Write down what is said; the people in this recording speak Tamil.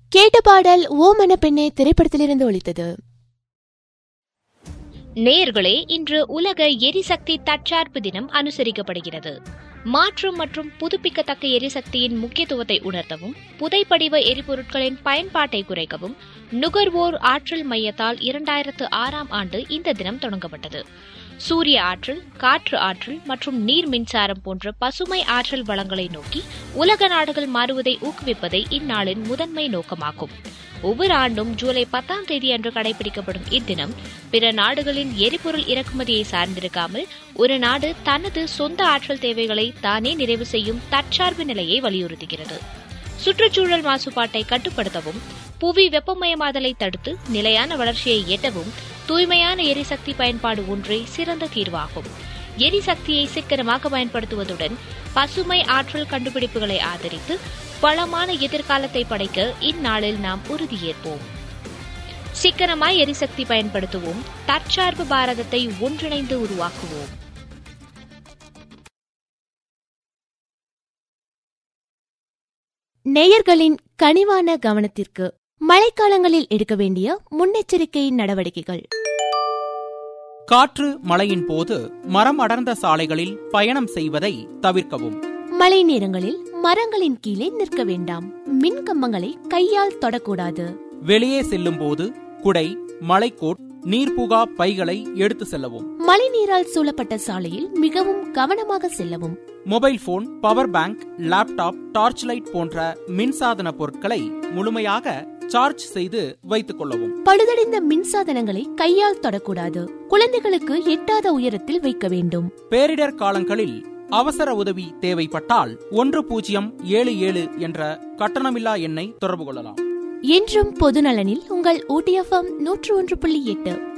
கேட்ட பாடல் ஓமன பெண்ணே திரைப்படத்திலிருந்து ஒழித்தது நேயர்களே இன்று உலக எரிசக்தி தற்சார்பு தினம் அனுசரிக்கப்படுகிறது மாற்று மற்றும் புதுப்பிக்கத்தக்க எரிசக்தியின் முக்கியத்துவத்தை உணர்த்தவும் புதைப்படிவ எரிபொருட்களின் பயன்பாட்டை குறைக்கவும் நுகர்வோர் ஆற்றல் மையத்தால் இரண்டாயிரத்து ஆறாம் ஆண்டு இந்த தினம் தொடங்கப்பட்டது சூரிய ஆற்றல் காற்று ஆற்றல் மற்றும் நீர் மின்சாரம் போன்ற பசுமை ஆற்றல் வளங்களை நோக்கி உலக நாடுகள் மாறுவதை ஊக்குவிப்பதை இந்நாளின் முதன்மை நோக்கமாகும் ஒவ்வொரு ஆண்டும் ஜூலை பத்தாம் தேதி அன்று கடைபிடிக்கப்படும் இத்தினம் பிற நாடுகளின் எரிபொருள் இறக்குமதியை சார்ந்திருக்காமல் ஒரு நாடு தனது சொந்த ஆற்றல் தேவைகளை தானே நிறைவு செய்யும் தற்சார்பு நிலையை வலியுறுத்துகிறது சுற்றுச்சூழல் மாசுபாட்டை கட்டுப்படுத்தவும் புவி வெப்பமயமாதலை தடுத்து நிலையான வளர்ச்சியை எட்டவும் தூய்மையான எரிசக்தி பயன்பாடு ஒன்றே சிறந்த தீர்வாகும் எரிசக்தியை சிக்கனமாக பயன்படுத்துவதுடன் பசுமை ஆற்றல் கண்டுபிடிப்புகளை ஆதரித்து வளமான எதிர்காலத்தை படைக்க இந்நாளில் நாம் உறுதியேற்போம் சிக்கனமாய் எரிசக்தி பயன்படுத்துவோம் தற்சார்பு பாரதத்தை ஒன்றிணைந்து உருவாக்குவோம் நேயர்களின் கனிவான கவனத்திற்கு மழைக்காலங்களில் எடுக்க வேண்டிய முன்னெச்சரிக்கை நடவடிக்கைகள் காற்று மழையின் போது மரம் அடர்ந்த சாலைகளில் பயணம் செய்வதை தவிர்க்கவும் மழை நேரங்களில் மரங்களின் கீழே நிற்க வேண்டாம் மின் கம்பங்களை கையால் தொடக்கூடாது வெளியே செல்லும் போது குடை மலைக்கோட் நீர்புகா பைகளை எடுத்து செல்லவும் மழை நீரால் சூழப்பட்ட சாலையில் மிகவும் கவனமாக செல்லவும் mobile phone power bank laptop torch light போன்ற மின்சாதன பொருட்களை முழுமையாக சார்ஜ் செய்து வைத்துக் கொள்ளவும் பழுதடைந்த மின்சாதனங்களை கையால் தொடக்கூடாது குழந்தைகளுக்கு எட்டாத உயரத்தில் வைக்க வேண்டும் பேரிடர் காலங்களில் அவசர உதவி தேவைப்பட்டால் ஒன்று பூஜ்ஜியம் ஏழு ஏழு என்ற கட்டணமில்லா எண்ணை தொடர்பு கொள்ளலாம் என்றும் பொதுநலனில் உங்கள் ஊட்டியஃபம் நூற்று ஒன்று புள்ளி எட்டு